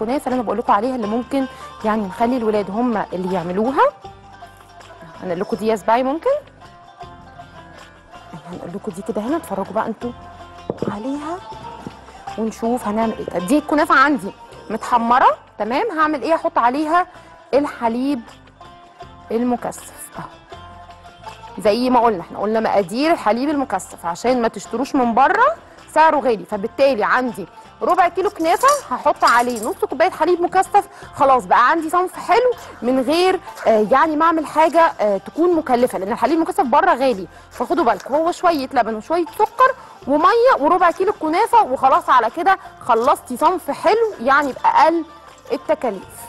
الكنافه اللي انا بقول لكم عليها اللي ممكن يعني نخلي الولاد هم اللي يعملوها هنقول لكم دي يا سباي ممكن هنقول لكم دي كده هنا اتفرجوا بقى انتوا عليها ونشوف هنعمل ايه طب دي الكنافه عندي متحمره تمام هعمل ايه احط عليها الحليب المكثف اهو زي ما قلنا احنا قلنا مقادير الحليب المكثف عشان ما تشتروش من بره سعره غالي فبالتالي عندي ربع كيلو كنافه هحط عليه نص كوبايه حليب مكثف خلاص بقى عندي صنف حلو من غير آه يعني ما اعمل حاجه آه تكون مكلفه لان الحليب المكثف بره غالي فخدوا بالكم هو شويه لبن وشويه سكر وميه وربع كيلو كنافه وخلاص على كده خلصتي صنف حلو يعني باقل التكاليف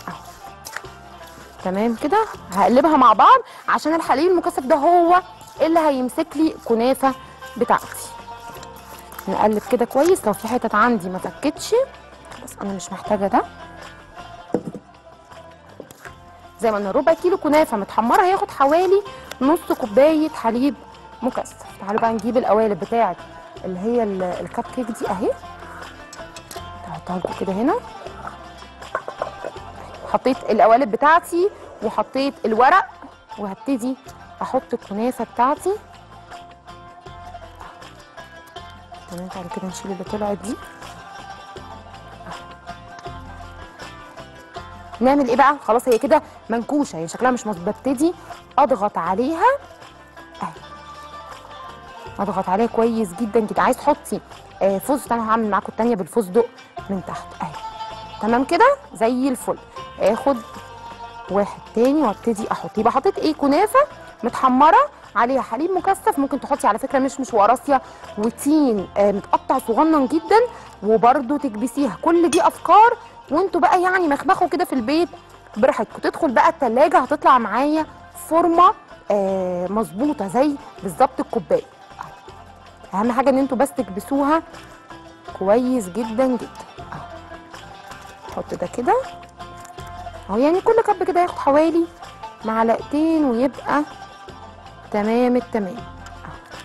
تمام كده هقلبها مع بعض عشان الحليب المكثف ده هو اللي هيمسك لي الكنافه بتاعتي نقلب كده كويس لو في حتت عندي ما فكتش خلاص انا مش محتاجه ده زي ما قلنا ربع كيلو كنافه متحمره هياخد حوالي نص كوبايه حليب مكثف تعالوا بقى نجيب القوالب بتاعه اللي هي ال- الكب كيك دي اهي هحطها لكم كده هنا حطيت القوالب بتاعتي وحطيت الورق وهبتدي احط الكنافه بتاعتي تمام تعالوا كده نشيل اللي طلعت دي نعمل ايه بقى خلاص هي كده منكوشه هي شكلها مش مظبوط ببتدي اضغط عليها اهي اضغط عليها كويس جدا جدا عايز تحطي آه فستق انا هعمل معاكم التانيه بالفستق من تحت اهي تمام كده زي الفل اخد واحد تاني وابتدي احط يبقى حطيت ايه كنافه متحمره عليها حليب مكثف ممكن تحطي على فكره مشمش وقراصيا وتين آه متقطع صغنن جدا وبرده تكبسيها كل دي افكار وانتوا بقى يعني مخبخوا كده في البيت براحتكم تدخل بقى التلاجة هتطلع معايا فورمه آه مظبوطه زي بالظبط الكوبايه اهم حاجه ان انتوا بس تكبسوها كويس جدا جدا اهو نحط ده كده اهو يعني كل كب كده ياخد حوالي معلقتين ويبقى تمام التمام أهو.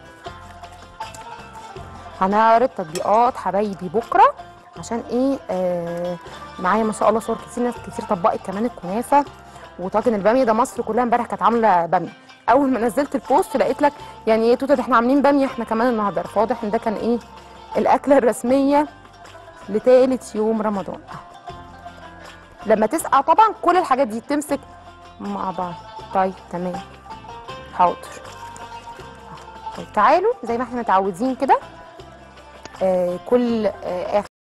هنعرض تطبيقات حبايبي بكره عشان ايه آه معايا ما شاء الله صور كتير ناس كتير طبقت كمان الكنافه وطاجن الباميه ده مصر كلها امبارح كانت عامله باميه اول ما نزلت البوست لقيت لك يعني ايه توته ده احنا عاملين باميه احنا كمان النهارده فواضح ان ده كان ايه الاكله الرسميه لتالت يوم رمضان أهو. لما تسقع طبعا كل الحاجات دي تمسك مع بعض طيب تمام حاضر طيب تعالوا زي ما احنا متعودين كده آه كل آه اخر